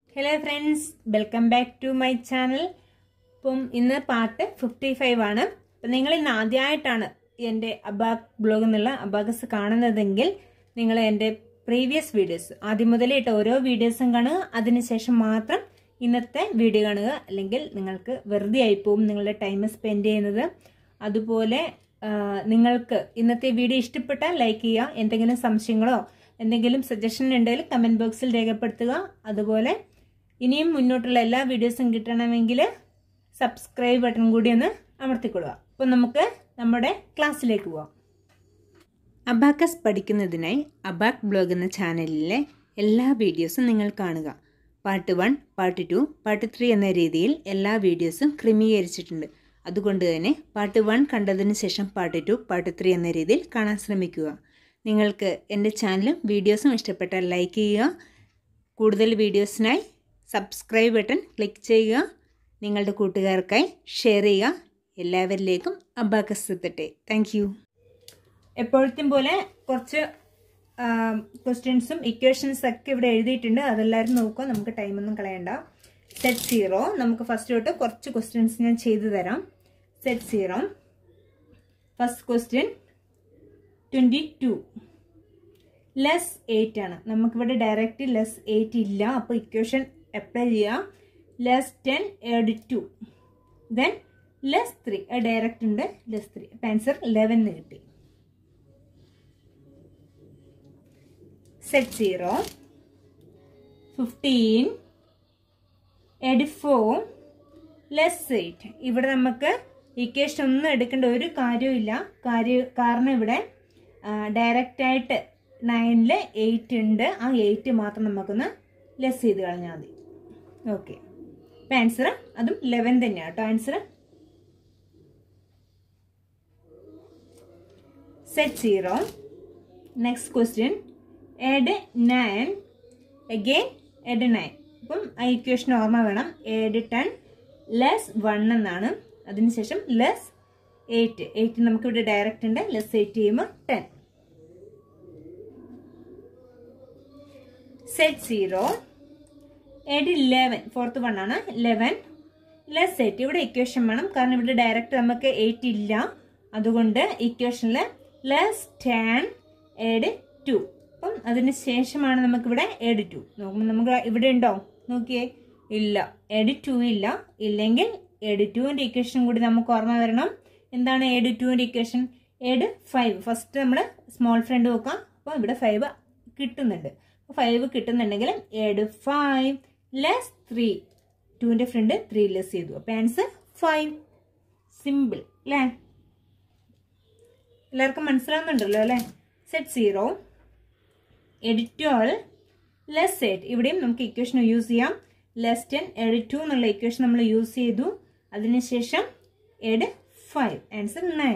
hello friends welcome back to my channel ഇപ്പം ഇന്ന് part fifty five ആണ് അപ്പം നിങ്ങൾ ഇന്ന് ആദ്യമായിട്ടാണ് എൻ്റെ അബാക് ബ്ലോഗ് എന്നുള്ള അബാഗസ് കാണുന്നതെങ്കിൽ നിങ്ങൾ എൻ്റെ പ്രീവിയസ് വീഡിയോസ് ആദ്യം മുതലേ ഇട്ട ഓരോ വീഡിയോസും കാണുക അതിനുശേഷം മാത്രം ഇന്നത്തെ വീഡിയോ കാണുക അല്ലെങ്കിൽ നിങ്ങൾക്ക് വെറുതെ ആയിപ്പോവും നിങ്ങളുടെ ടൈം സ്പെൻഡ് ചെയ്യുന്നത് അതുപോലെ ആ, നിങ്ങൾക്ക് ഇന്നത്തെ വീഡിയോ ഇഷ്ടപ്പെട്ടാൽ ലൈക്ക് ചെയ്യുക എന്തെങ്കിലും സംശയങ്ങളോ എന്തെങ്കിലും സജഷൻ ഉണ്ടെങ്കിൽ കമൻറ്റ് ബോക്സിൽ രേഖപ്പെടുത്തുക അതുപോലെ ഇനിയും മുന്നോട്ടുള്ള എല്ലാ വീഡിയോസും കിട്ടണമെങ്കിൽ സബ്സ്ക്രൈബ് ബട്ടൺ കൂടി ഒന്ന് അമർത്തിക്കൊള്ളുക അപ്പോൾ നമുക്ക് നമ്മുടെ ക്ലാസ്സിലേക്ക് പോവാം അബാക്കസ് പഠിക്കുന്നതിനായി അബാക് ബ്ലോഗ് എന്ന ചാനലിലെ എല്ലാ വീഡിയോസും നിങ്ങൾ കാണുക part one part two part three എന്ന രീതിയിൽ എല്ലാ വീഡിയോസും ക്രമീകരിച്ചിട്ടുണ്ട് അതുകൊണ്ട് തന്നെ പാർട്ട് വൺ കണ്ടതിന് ശേഷം പാർട്ട് ടു പാർട്ട് ത്രീ എന്ന രീതിയിൽ കാണാൻ ശ്രമിക്കുക നിങ്ങൾക്ക് എൻ്റെ ചാനലും വീഡിയോസും ഇഷ്ടപ്പെട്ടാൽ ലൈക്ക് ചെയ്യുക കൂടുതൽ വീഡിയോസിനായി സബ്സ്ക്രൈബ് ബട്ടൺ ക്ലിക്ക് ചെയ്യുക നിങ്ങളുടെ കൂട്ടുകാർക്കായി ഷെയർ ചെയ്യുക എല്ലാവരിലേക്കും അബാക്കസ് എത്തട്ടെ താങ്ക് യു എപ്പോഴത്തെയും പോലെ കുറച്ച് ക്വസ്റ്റ്യൻസും ഇക്വേഷൻസ് ഒക്കെ ഇവിടെ എഴുതിയിട്ടുണ്ട് അതെല്ലാവരും നോക്കുക നമുക്ക് ടൈമൊന്നും കളയണ്ട സെറ്റ് സീറോ നമുക്ക് ഫസ്റ്റ് തൊട്ട് കുറച്ച് ക്വസ്റ്റ്യൻസ് ഞാൻ ചെയ്തു തരാം set zero first question twenty two less eight ആണ് നമുക്കിവിടെ ഡയറക്റ്റ് ലെസ് എയ്റ്റ് ഇല്ല അപ്പോൾ ഇക്വേഷൻ അപ്ലൈ ചെയ്യാം less ten add two then less three direct ഉണ്ട് ലെസ് ത്രീ അപ്പം ആൻസർ ലെവൻ കിട്ടി set zero fifteen add four less eight ഇവിടെ നമുക്ക് ഇക്വേഷൻ ഒന്നും എടുക്കേണ്ട ഒരു കാര്യമില്ല കാര്യം കാരണം ഇവിടെ ഡയറക്റ്റ് ആയിട്ട് നയനിൽ എയ്റ്റ് ഉണ്ട് ആ എയ്റ്റ് മാത്രം നമുക്കൊന്ന് ലെസ് ചെയ്ത് കളഞ്ഞാൽ മതി ഓക്കെ അപ്പം ആൻസർ അതും ലെവൻ തന്നെയാണ് കേട്ടോ answer set zero next question add nine again add nine അപ്പം ആ ഇക്വേഷൻ ഓർമ്മ വേണം എഡ് ടെൻ ലെസ് വൺ എന്നാണ് അതിനുശേഷം ലെസ് എയ്റ്റ് എയ്റ്റ് നമുക്കിവിടെ ഡയറക്റ്റ് ഉണ്ട് ലെസ് എയ്റ്റ് ചെയ്യുമ്പോൾ ten set zero add eleven fourth one ആണ് ലെവൻ ലെസ് എയ്റ്റ് ഇവിടെ ഇക്വേഷൻ വേണം കാരണം ഇവിടെ ഡയറക്റ്റ് നമുക്ക് എയ്റ്റ് ഇല്ല അതുകൊണ്ട് ഇക്വേഷനിൽ ലെസ് ടെൻ എഡ് ടു അപ്പം അതിന് ശേഷമാണ് നമുക്കിവിടെ എഡ് ടു നോക്കുമ്പോൾ നമുക്ക് ഇവിടെ ഉണ്ടോ നോക്കിയേ ഇല്ല എഡ് ടു ഇല്ല ഇല്ലെങ്കിൽ എഡ് ടുവിൻ്റെ ഇക്വേഷൻ കൂടി നമുക്ക് ഓർമ്മ വരണം എന്താണ് എഡ് ടുവിൻ്റെ ഇക്വേഷൻ എഡ് ഫൈവ് ഫസ്റ്റ് നമ്മൾ സ്മോൾ ഫ്രണ്ട് നോക്കാം അപ്പോൾ ഇവിടെ ഫൈവ് കിട്ടുന്നുണ്ട് ഫൈവ് കിട്ടുന്നുണ്ടെങ്കിൽ എഡ് ഫൈവ് ലെസ് ത്രീ ടുവിൻ്റെ ഫ്രണ്ട് ത്രീ ലെസ് ചെയ്തു അപ്പോൾ ആൻസർ ഫൈവ് സിമ്പിൾ അല്ലേ എല്ലാവർക്കും മനസ്സിലാവുന്നുണ്ടല്ലോ അല്ലേ set zero add twelve less eight ഇവിടെയും നമുക്ക് ഇക്വേഷൻ യൂസ് ചെയ്യാം ലെസ് ടെൻ എഡ് ടു എന്നുള്ള ഇക്വേഷൻ നമ്മൾ യൂസ് ചെയ്തു അതിനുശേഷം add five answer nine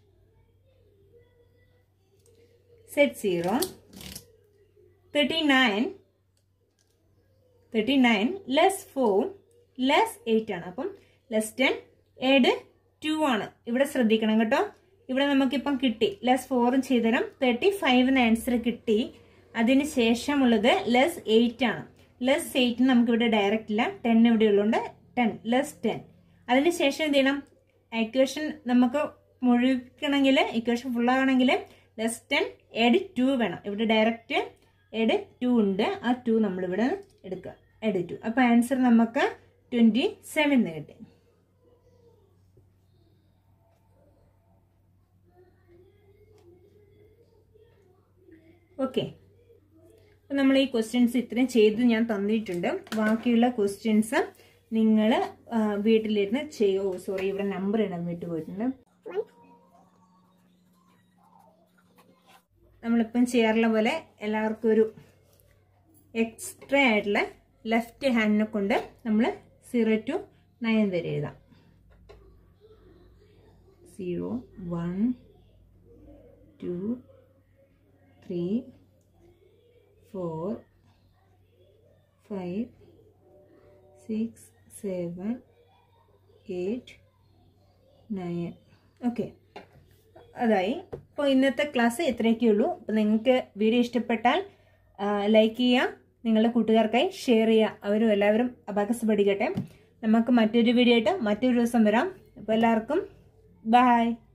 set zero thirty nine thirty nine less four less eight ആണ് അപ്പം ലെസ് ടെൻ എഡ് ടു ആണ് ഇവിടെ ശ്രദ്ധിക്കണം കേട്ടോ ഇവിടെ നമുക്കിപ്പം കിട്ടി ലെസ് ഫോറും ചെയ്തുതരാം തേർട്ടി ഫൈവിന് ആൻസർ കിട്ടി അതിന് ശേഷമുള്ളത് ലെസ് എയ്റ്റ് ആണ് ലെസ് എയ്റ്റ് നമുക്കിവിടെ ഡയറക്റ്റ് ഇല്ല ടെൻ ഇവിടെ ഉള്ളതുകൊണ്ട് ടെൻ ലെസ് ടെൻ അതിന് ശേഷം എന്ത് ചെയ്യണം ഇക്വേഷൻ നമുക്ക് മുഴുക്കണമെങ്കിൽ ഇക്വേഷൻ ഫുള്ളാകണമെങ്കിൽ ലെസ് ടെൻ എഡ് ടു വേണം ഇവിടെ ഡയറക്റ്റ് എഡ് ടു ഉണ്ട് ആ ടു നമ്മളിവിടെ എടുക്കുക എഡ് ടു അപ്പോൾ ആൻസർ നമുക്ക് ട്വൻറ്റി സെവൻ കിട്ടി ഓക്കെ അപ്പോൾ നമ്മൾ ഈ ക്വസ്റ്റ്യൻസ് ഇത്രയും ചെയ്ത് ഞാൻ തന്നിട്ടുണ്ട് ബാക്കിയുള്ള ക്വസ്റ്റ്യൻസ് നിങ്ങൾ വീട്ടിലിരുന്ന് ചെയ്യോ സോറി ഇവിടെ നമ്പർ ഇടാൻ വിട്ടു പോയിട്ടുണ്ട് നമ്മളിപ്പം ചെയ്യാറുള്ള പോലെ എല്ലാവർക്കും ഒരു എക്സ്ട്രാ ആയിട്ടുള്ള ലെഫ്റ്റ് ഹാൻഡിനെ കൊണ്ട് നമ്മൾ സീറോ ടു നയൻ വരെ എഴുതാം zero one two three four five six seven eight nine okay അതായി അപ്പോൾ ഇന്നത്തെ ക്ലാസ് ഇത്രയൊക്കെ ഉള്ളൂ അപ്പോൾ നിങ്ങൾക്ക് വീഡിയോ ഇഷ്ടപ്പെട്ടാൽ ലൈക്ക് ചെയ്യുക നിങ്ങളുടെ കൂട്ടുകാർക്കായി ഷെയർ ചെയ്യുക അവരും എല്ലാവരും അബാക്കസ് പഠിക്കട്ടെ നമുക്ക് മറ്റൊരു വീഡിയോ ആയിട്ട് മറ്റൊരു ദിവസം വരാം അപ്പോൾ എല്ലാവർക്കും ബായ്